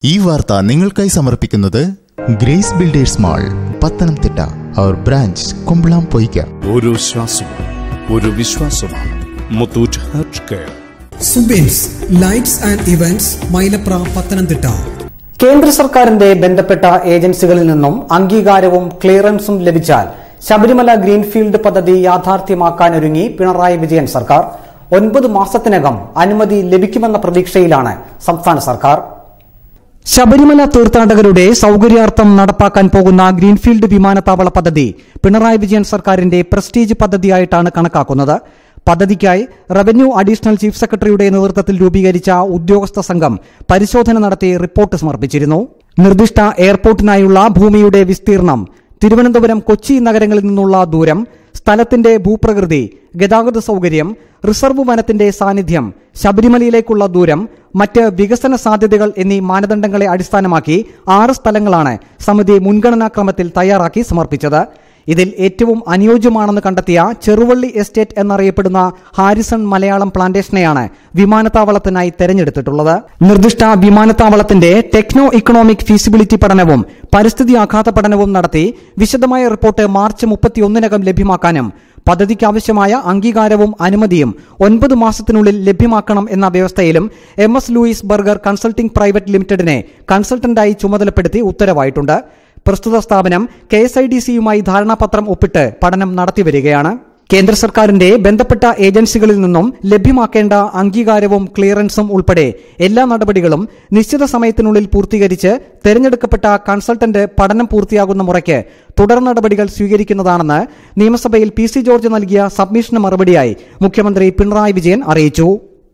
ഈ വാർത്ത നിങ്ങൾക്കായി സമർപ്പിക്കുന്നത് ഗ്രേസ് ബിൽഡേഴ്സ് മാൾ പത്തനംതിട്ട അവർ ബ്രാഞ്ച് കുമ്പളാം പൊയ്ക്ക ഓരോ ശ്വാസവും ഒരു വിശ്വാസമാണ് Muthoot health care Subins lights and events Mylapra Pathanamthitta കേന്ദ്ര സർക്കാരിന്റെ ബന്ധപ്പെട്ട ഏജൻസികളിൽ നിന്നും അംഗീകാരവും ക്ലിയറൻസും ലഭിച്ചാൽ ശബരിമല ഗ്രീൻഫീൽഡ് പദ്ധതി യാഥാർത്ഥ്യമാക്കാനൊരുങ്ങി പിണറായി വിജയൻ സർക്കാർ ഒൻപത് മാസത്തിനകം അനുമതി ലഭിക്കുമെന്ന പ്രതീക്ഷയിലാണ് സംസ്ഥാന സർക്കാർ ശബരിമല തീർത്ഥാടകരുടെ സൗകര്യാർത്ഥം നടപ്പാക്കാൻ പോകുന്ന ഗ്രീൻഫീൽഡ് വിമാനത്താവള പദ്ധതി പിണറായി വിജയൻ സർക്കാരിന്റെ പ്രസ്റ്റീജ് പദ്ധതിയായിട്ടാണ് കണക്കാക്കുന്നത് പദ്ധതിക്കായി റവന്യൂ അഡീഷണൽ ചീഫ് സെക്രട്ടറിയുടെ നേതൃത്വത്തിൽ രൂപീകരിച്ച ഉദ്യോഗസ്ഥ സംഘം പരിശോധന നടത്തി റിപ്പോർട്ട് സമർപ്പിച്ചിരുന്നു നിർദ്ദിഷ്ട എയർപോർട്ടിനായുള്ള ഭൂമിയുടെ വിസ്തീർണം തിരുവനന്തപുരം കൊച്ചി നഗരങ്ങളിൽ നിന്നുള്ള ദൂരം സ്ഥലത്തിന്റെ ഭൂപ്രകൃതി ഗതാഗത സൗകര്യം റിസർവ് വനത്തിന്റെ സാന്നിധ്യം ശബരിമലയിലേക്കുള്ള ദൂരം മറ്റ് വികസന സാധ്യതകൾ എന്നീ മാനദണ്ഡങ്ങളെ അടിസ്ഥാനമാക്കി ആറ് സ്ഥലങ്ങളാണ് സമിതി മുൻഗണനാക്രമത്തിൽ തയ്യാറാക്കി സമർപ്പിച്ചത് ഇതിൽ ഏറ്റവും അനുയോജ്യമാണെന്ന് കണ്ടെത്തിയ ചെറുവള്ളി എസ്റ്റേറ്റ് എന്നറിയപ്പെടുന്ന ഹാരിസൺ മലയാളം പ്ലാന്റേഷനെയാണ് വിമാനത്താവളത്തിനായി തെരഞ്ഞെടുത്തിട്ടുള്ളത് നിർദ്ദിഷ്ട വിമാനത്താവളത്തിന്റെ ടെക്നോ ഇക്കണോമിക് ഫീസിബിലിറ്റി പഠനവും പരിസ്ഥിതി ആഘാത പഠനവും നടത്തി വിശദമായ റിപ്പോർട്ട് മാർച്ച് മുപ്പത്തിയൊന്നിനകം ലഭ്യമാക്കാനും പദ്ധതിക്ക് ആവശ്യമായ അംഗീകാരവും അനുമതിയും ഒൻപത് മാസത്തിനുള്ളിൽ ലഭ്യമാക്കണം എന്ന വ്യവസ്ഥയിലും M S Louis Berger consulting private ലിമിറ്റഡിനെ കൺസൾട്ടന്റായി ചുമതലപ്പെടുത്തി ഉത്തരവായിട്ടുണ്ട് പ്രസ്തുത സ്ഥാപനം കെ എസ് ഐ ഡി സിയുമായി ധാരണാപത്രം ഒപ്പിട്ട് പഠനം നടത്തിവരികയാണ് കേന്ദ്ര സർക്കാരിന്റെ ബന്ധപ്പെട്ട ഏജൻസികളിൽ നിന്നും ലഭ്യമാക്കേണ്ട അംഗീകാരവും ക്ലിയറൻസും ഉൾപ്പെടെ എല്ലാ നടപടികളും നിശ്ചിത സമയത്തിനുള്ളിൽ പൂർത്തീകരിച്ച് തെരഞ്ഞെടുക്കപ്പെട്ട കൺസൾട്ടന്റ് പഠനം പൂർത്തിയാകുന്ന മുറയ്ക്ക് തുടർ നടപടികൾ സ്വീകരിക്കുന്നതാണെന്ന് നിയമസഭയിൽ പി സി ജോർജ് നൽകിയ സബ്മിഷന് മറുപടിയായി മുഖ്യമന്ത്രി പിണറായി വിജയൻ അറിയിച്ചു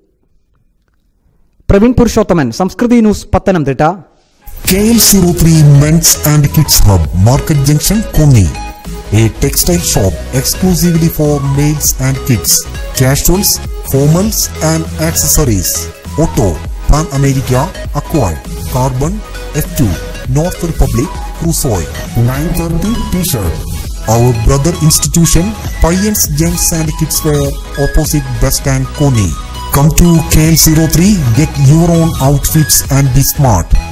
Praveen Purushothaman Samskriti news Pathanamthitta KL03 Men's and Kids Hub, Market Junction, Kuni. A textile shop exclusively for males and kids. Casuals, formals and accessories. Auto, Pan America, Aqua, Carbon, F2, North Republic, Crusoe. 930 T-shirt. Our brother institution, Payans Gents and Kids Wear, opposite bus stand, Koni. Come to KL03, get your own outfits and be smart.